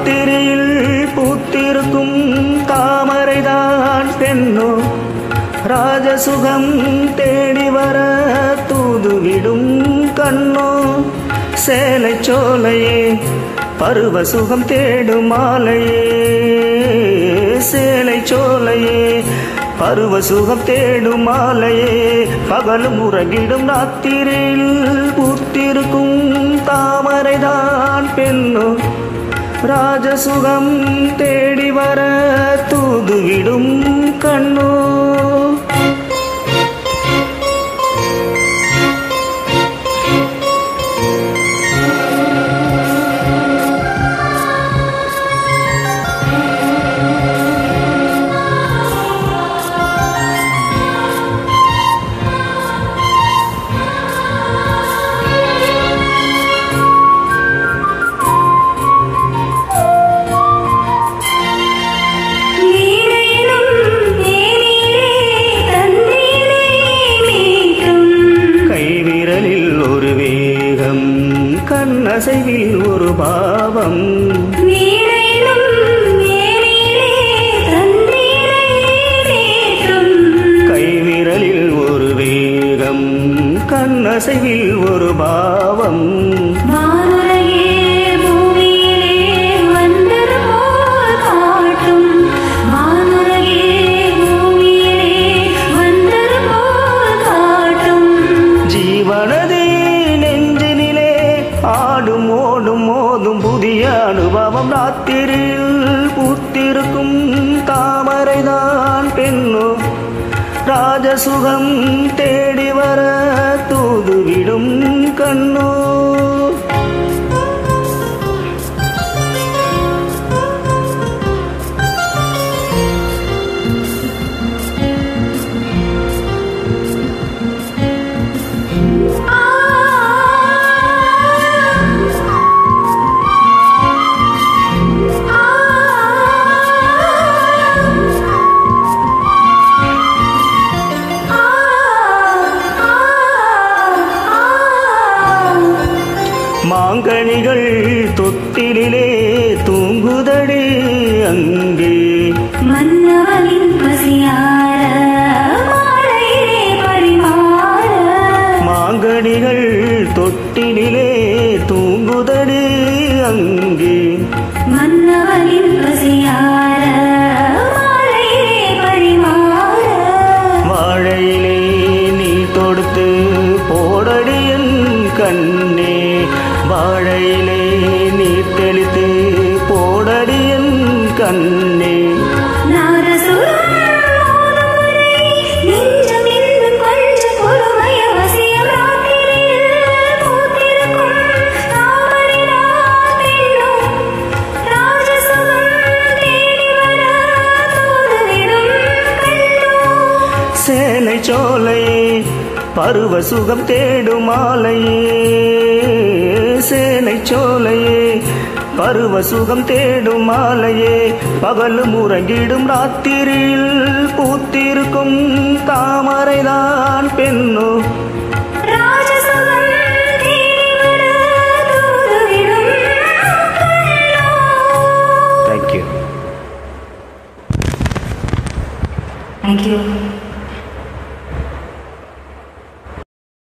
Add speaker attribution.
Speaker 1: ராத்திரியில் பூத்திருக்கும் தாமரைதான் பெண்ணோ ராஜசுகம் தேடி வர தூதுவிடும் கண்ணோ சேலை சோலையே பருவ சுகம் தேடும் மாலையே சேலை சோலையே பருவ சுகம் தேடும் மாலையே பகலும் உறங்கிடும் ராத்திரியில் பூத்திருக்கும் தாமரைதான் பெண்ணோ ராஜசுகம் தேடி வர தூதுவிடும் கண்ணோ
Speaker 2: வீணையிலும் தேனீரே தந்தீரே மீட்டும்
Speaker 1: கைவிரலில் ஒரு வேகம் கண்ணசைவில் ஒரு பாவம்
Speaker 2: வீணையிலும் தேனீரே தந்தீரே மீட்டும்
Speaker 1: கைவிரலில் ஒரு வேகம் கண்ணசைவில் ஒரு பாவம்
Speaker 2: வானுலகே பூமியிலே வந்தது போல் காட்டும் வானுலகே பூமியிலே வந்தது போல் காட்டும்
Speaker 1: ஜீவனதே நெஞ்சினிலே ஆடும் ஓடும் மோதும் புதிய அனுபவம் ராத்திரியில் பூத்திருக்கும் தாமரைதான் பெண்ணோ ராஜசுகம் தேடி வர தூதுவிடும் கண்ணோ மாங்கனிகள் தொட்டிலே தூங்குதடி அங்கே
Speaker 2: மன்னவனின் பசியார மாலையிலே பரிமாற
Speaker 1: மாங்கனிகள் தொட்டிலே தூங்குதடி அங்கே
Speaker 2: மன்னவனின் பசியார மாலையிலே பரிமாற
Speaker 1: வாழையிலே நீ தொடுத்து போடடியன் கண்ணே வாழையிலே நீ தெளித்து போடடியன் கண்ணே
Speaker 2: நாரசுரம் மோதும் வரை நெஞ்சம் இன்னும் கொஞ்சம் பொறுமைய வசியம் ராத்திரியில் பூத்திருக்கும் தாமரைதான் பெண்ணும் ராஜசுகம் தேடி வர தூதுவிடும் கண்ணும்
Speaker 1: சேலை சோலையே பருவ சுகம் தேடும் மாலையே சேலை சோலையே பருவ சுகம் தேடும் மாலையே பகலும் உறங்கிடும் ராத்திரியில் பூத்திருக்கும் தாமரைதான் பெண்ணோ
Speaker 2: ராஜசுகம் தேடி வர தூதுவிடும் கண்ணும்
Speaker 1: தேங்க்யூ
Speaker 2: Thank you.